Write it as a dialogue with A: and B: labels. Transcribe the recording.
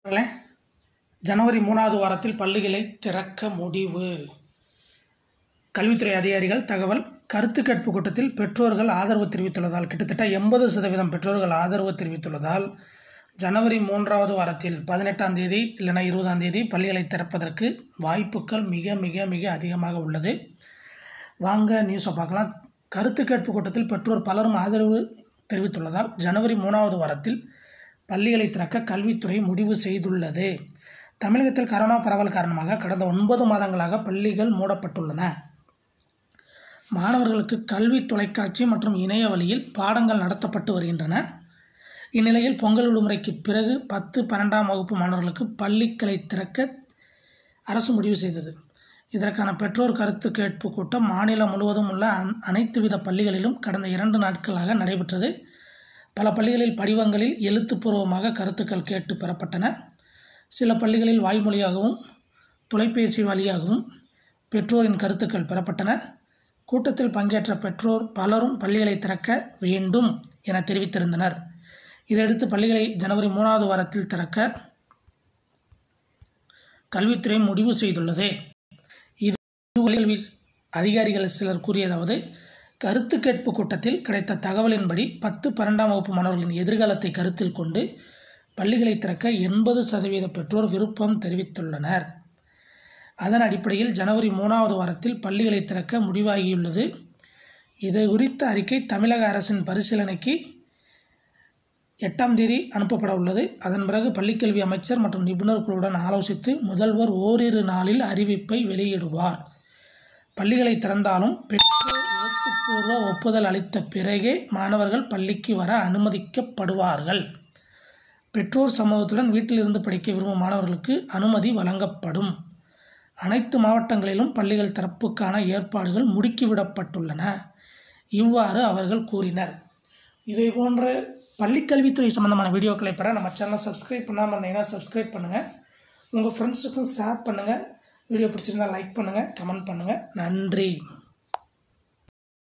A: நண்பர்களே, ஜனவரி மூணாவது வாரத்தில் பள்ளிகளை திறக்க முடிவு கல்வித்துறை அதிகாரிகள் தகவல் கருத்து கேட்பு கூட்டத்தில் பெற்றோர்கள் ஆதரவு தெரிவித்துள்ளதால் கிட்டத்தட்ட எண்பது சதவீதம் பெற்றோர்கள் ஆதரவு தெரிவித்துள்ளதால் ஜனவரி மூன்றாவது வாரத்தில் பதினெட்டாம் தேதி இல்லைனா இருபதாம் தேதி பள்ளிகளை திறப்பதற்கு வாய்ப்புகள் மிக மிக மிக அதிகமாக உள்ளது வாங்க நியூஸை பார்க்கலாம் கருத்து கேட்பு கூட்டத்தில் பெற்றோர் பலரும் ஆதரவு தெரிவித்துள்ளதால் ஜனவரி மூணாவது வாரத்தில் பள்ளிகளை திறக்க கல்வித்துறை முடிவு செய்துள்ளது தமிழகத்தில் கரோனா பரவல் காரணமாக கடந்த ஒன்பது மாதங்களாக பள்ளிகள் மூடப்பட்டுள்ளன மாணவர்களுக்கு கல்வி தொலைக்காட்சி மற்றும் இணைய வழியில் பாடங்கள் நடத்தப்பட்டு வருகின்றன இந்நிலையில் பொங்கல் விடுமுறைக்கு பிறகு பத்து பன்னெண்டாம் வகுப்பு மாணவர்களுக்கு பள்ளிகளை திறக்க அரசு முடிவு செய்தது இதற்கான பெற்றோர் கருத்து கேட்பு கூட்டம் மாநிலம் முழுவதும் உள்ள அன்- அனைத்து வித பள்ளிகளிலும் கடந்த இரண்டு நாட்களாக நடைபெற்றது பல பள்ளிகளில் படிவங்களில் எழுத்துப்பூர்வமாக கருத்துக்கள் கேட்டு பெறப்பட்டன சில பள்ளிகளில் வாய்மொழியாகவும் தொலைபேசி வழியாகவும் பெற்றோரின் கருத்துக்கள் பெறப்பட்டன கூட்டத்தில் பங்கேற்ற பெற்றோர் பலரும் பள்ளிகளை திறக்க வேண்டும் என தெரிவித்திருந்தனர் இதையடுத்து பள்ளிகளை ஜனவரி மூணாவது வாரத்தில் திறக்க கல்வித்துறை முடிவு செய்துள்ளது இது கல்வி அதிகாரிகள் சிலர் கூறியதாவது கருத்து கேட்பு கூட்டத்தில் கிடைத்த தகவலின்படி பத்து பன்னெண்டாம் வகுப்பு மாணவர்களின் எதிர்காலத்தை கருத்தில் கொண்டு பள்ளிகளை திறக்க எண்பது சதவீத பெற்றோர் விருப்பம் தெரிவித்துள்ளனர் அதன் அடிப்படையில் ஜனவரி மூணாவது வாரத்தில் பள்ளிகளை திறக்க முடிவாகியுள்ளது இது குறித்த அறிக்கை தமிழக அரசின் பரிசீலனைக்கு எட்டாம் தேதி அனுப்பப்பட உள்ளது அதன் பிறகு பள்ளிக்கல்வி அமைச்சர் மற்றும் நிபுணர் குழுவுடன் ஆலோசித்து முதல்வர் ஓரிரு நாளில் அறிவிப்பை வெளியிடுவார் பள்ளிகளை திறந்தாலும் பெற்றோர் எழுத்துப்பூர்வ ஒப்புதல் அளித்த பிறகே மாணவர்கள் பள்ளிக்கு வர அனுமதிக்கப்படுவார்கள் பெற்றோர் சமூகத்துடன் வீட்டிலிருந்து படிக்க விரும்பும் மாணவர்களுக்கு அனுமதி வழங்கப்படும் அனைத்து மாவட்டங்களிலும் பள்ளிகள் திறப்புக்கான ஏற்பாடுகள் முடுக்கிவிடப்பட்டுள்ளன இவ்வாறு அவர்கள் கூறினர் இதை போன்ற பள்ளிக்கல்வித்துறை சம்பந்தமான வீடியோக்களை பெற நம்ம சேனலை சப்ஸ்கிரைப் பண்ணாமல் இருந்தீங்கன்னா சப்ஸ்கிரைப் பண்ணுங்கள் உங்கள் ஃப்ரெண்ட்ஸுக்கும் ஷேர் பண்ணுங்கள் வீடியோ பிடிச்சிருந்தா லைக் பண்ணுங்கள் கமெண்ட் பண்ணுங்கள் நன்றி